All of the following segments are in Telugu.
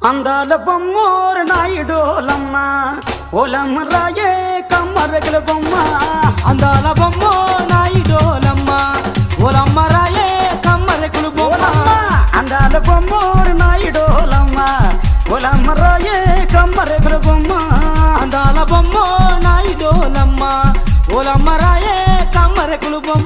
అందాల బొమ్మోరు నాయుడోలమ్మ ఓలమ్మ రాయే కమ్మరగల బొమ్మ అందాల బొమ్మ నాయుడోలమ్మ ఓలమ్మ రాయే కమ్మరెకులు బొమ్మ అందాల బొమ్మోరు నాయుడోలమ్మ ఓలమ్మ రాయే కమ్మరగల బొమ్మ అందాల బొమ్మ నాయుడోలమ్మ ఓలమ్మ రాయే కమ్మరెకులు బొమ్మ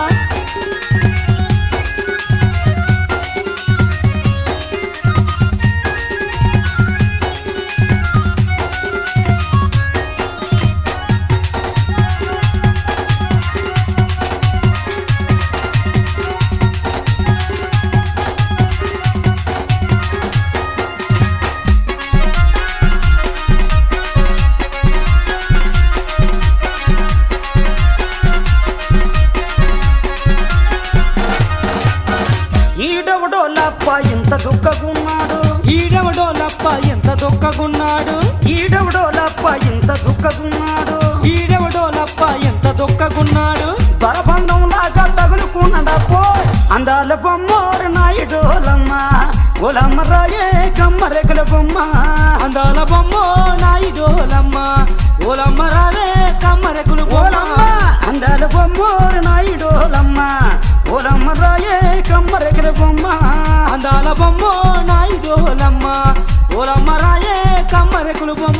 ఈడవడోలప్ప ఇంత దుఃఖగున్నాడు ఈడవడోలప్ప ఎంత దొక్కగున్నాడు ఈడవడోలప్ప ఇంత దుఃఖగున్నాడు ఈడవడోలప్ప ఎంత దొక్కగున్నాడు బరబంధం లాగా తగులుకున్నాడప్పో అందాల బొమ్మోరు నాయుడోలమ్మ ఓలమ్మ రాయే కమ్మరెగల బొమ్మ అందాల బొమ్మ నాయుడోలమ్మ ఓలమ్మ రావే కమ్మరెకులు ఓలమ్మ బొమ్మ అందాల బొమ్మోరు నాయుడోలమ్మ ఓలమ్మ రాయే కమ్మరెగల బొమ్మ అందాల బొమ్మ నాయుడోలమ్మ ఓలమ్మ రాయే కమ్మరెకులు బొమ్మ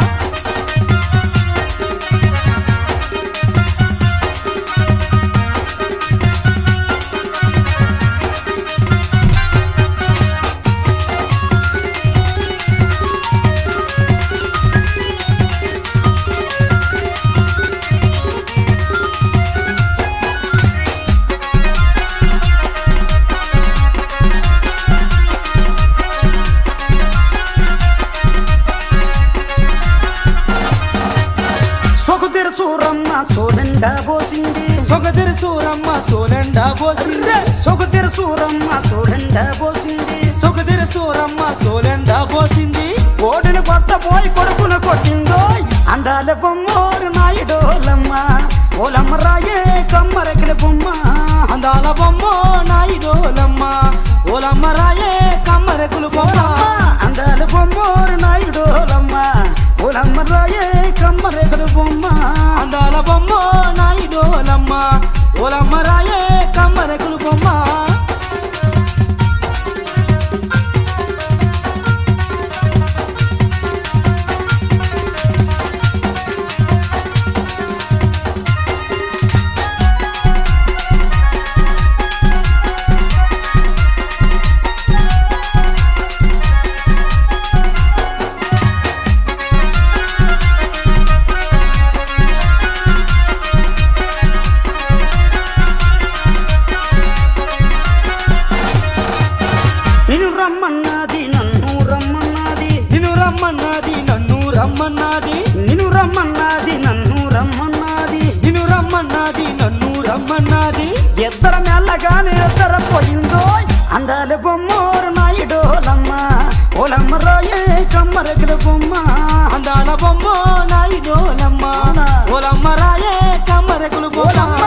సొగుదిర సూరమ్మ సోలెండ పోసింది సొగదిరి సూరమ్మ సోలెండ పోసింది సొగుదిర సూరమ్మ సోలెండ పోసింది సొగదిరి సూరమ్మ సోలెండ పోసింది కోడిని కొట్టబోయి కొడుకును కొట్టిందో అందాల బొమ్మోరు నాయుడోలమ్మ ఓలమ్మ రాయే కమ్మరెక్కల బొమ్మ అందాల బొమ్మ నాయుడోలమ్మ ఓలమ్మ రాయే కమ్మరెకులు బొమ్మ అందాల బొమ్మోరు నాయుడోలమ్మ ఓలమ్మ రాయే కమ్మరెక్కల బొమ్మ అందాల బొమ్మ నాయుడోలమ్మ ఓలమ్మ రాయే కమ్మరెకులు బొమ్మ నిన్ను రమ్మన్నది నన్ను రమ్మన్నది నిన్ను రమ్మన్నది నన్ను రమ్మన్నది నిన్ను రమ్మన్నది నన్ను రమ్మన్నది నిన్ను రమ్మన్నది నన్ను రమ్మన్నది ఎద్దర మెల్లగానే ఎద్దర పోయిందో అందాల బొమ్మోరు నాయుడోలమ్మ ఓలమ్మ రాయే కమ్మరెక్కల బొమ్మ అందాల బొమ్మ నాయుడోలమ్మ ఓలమ్మ రాయే కమ్మరెకులు బొమ్మ